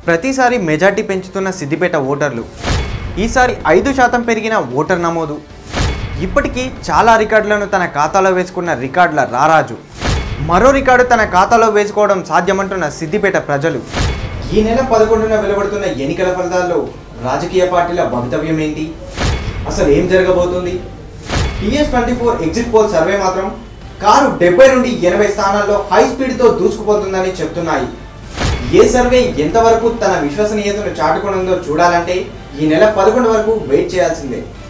ప్రతిసారి మెజార్టీ పెంచుతున్న సిద్దిపేట ఓటర్లు ఈసారి ఐదు శాతం పెరిగిన ఓటర్ నమోదు ఇప్పటికీ చాలా రికార్డులను తన ఖాతాలో వేసుకున్న రికార్డుల రారాజు మరో రికార్డు తన ఖాతాలో వేసుకోవడం సాధ్యమంటున్న సిద్దిపేట ప్రజలు ఈ నెల పదకొండున వెలువడుతున్న ఎన్నికల ఫలితాల్లో రాజకీయ పార్టీల భవితవ్యం ఏంటి అసలు ఏం జరగబోతుంది TS twenty four exit poll survey మాత్రం కారు డెబ్బై నుండి ఎనభై స్థానాల్లో హై స్పీడ్తో దూసుకుపోతుందని చెప్తున్నాయి ఏ సర్వే ఎంతవరకు తన విశ్వసనీయతను చాటుకునుందో చూడాలంటే ఈ నెల పదకొండు వరకు వెయిట్ చేయాల్సిందే